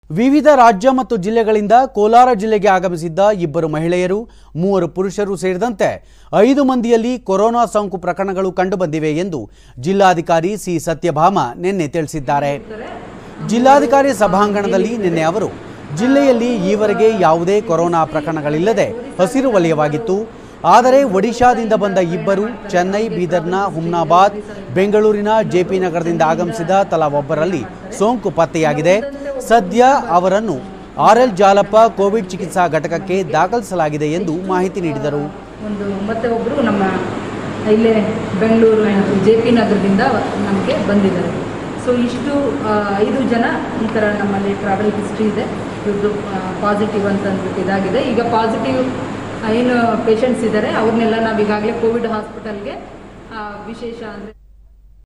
ವಿವಿಧ ರಾಜ್ಯ ಮತ್ತು ಜಿಲ್ಲೆಗಳಿಂದ ಕೋಲಾರ ಜಿಲ್ಲೆಗೆ ಆಗಮಿಸಿದ್ದ ಇಬ್ಬರು ಮಹಿಳೆಯರು ಮೂವರು ಪುರುಷರು ಸೇರಿದಂತೆ ಐದು ಮಂದಿಯಲ್ಲಿ ಕೊರೋನಾ ಸೋಂಕು ಪ್ರಕರಣಗಳು ಕಂಡುಬಂದಿವೆ ಎಂದು ಜಿಲ್ಲಾಧಿಕಾರಿ ಸಿ ಸತ್ಯಭಾಮ ನಿನ್ನೆ ತಿಳಿಸಿದ್ದಾರೆ ಜಿಲ್ಲಾಧಿಕಾರಿ ಸಭಾಂಗಣದಲ್ಲಿ ನಿನ್ನೆ ಅವರು ಜಿಲ್ಲೆಯಲ್ಲಿ ಈವರೆಗೆ ಯಾವುದೇ ಕೊರೋನಾ ಪ್ರಕರಣಗಳಿಲ್ಲದೆ ಹಸಿರು ವಲಯವಾಗಿತ್ತು ಆದರೆ ಒಡಿಶಾದಿಂದ ಬಂದ ಇಬ್ಬರು ಚೆನ್ನೈ ಬೀದರ್ನ ಹುಮ್ನಾಬಾದ್ ಬೆಂಗಳೂರಿನ ಜೆಪಿ ನಗರದಿಂದ ಆಗಮಿಸಿದ ತಲಾ ಒಬ್ಬರಲ್ಲಿ ಸೋಂಕು ಪತ್ತೆಯಾಗಿದೆ ಸದ್ಯ ಅವರನ್ನು ಆರ್ಎಲ್ ಜಾಲಪ್ಪ ಕೋವಿಡ್ ಚಿಕಿತ್ಸಾ ಘಟಕಕ್ಕೆ ದಾಖಲಿಸಲಾಗಿದೆ ಎಂದು ಮಾಹಿತಿ ನೀಡಿದರು ಒಂದು ಮತ್ತೆ ಒಬ್ಬರು ನಮ್ಮ ಇಲ್ಲೇ ಬೆಂಗಳೂರು ಜೆ ಪಿ ನಗರದಿಂದ ನಮಗೆ ಬಂದಿದ್ದಾರೆ ಸೊ ಇಷ್ಟು ಆ, ಐದು ಜನ ಈ ಥರ ನಮ್ಮಲ್ಲಿ ಟ್ರಾವೆಲ್ ಹಿಸ್ಟ್ರಿ ಇದೆ ಇವ್ರದ್ದು ಪಾಸಿಟಿವ್ ಅಂತ ಅಂದ್ಬಿಟ್ಟು ಇದಾಗಿದೆ ಈಗ ಪಾಸಿಟಿವ್ ಏನು ಪೇಷಂಟ್ಸ್ ಇದ್ದಾರೆ ಅವ್ರನ್ನೆಲ್ಲ ನಾವು ಈಗಾಗಲೇ ಕೋವಿಡ್ ಹಾಸ್ಪಿಟಲ್ಗೆ ವಿಶೇಷ ಅಂದರೆ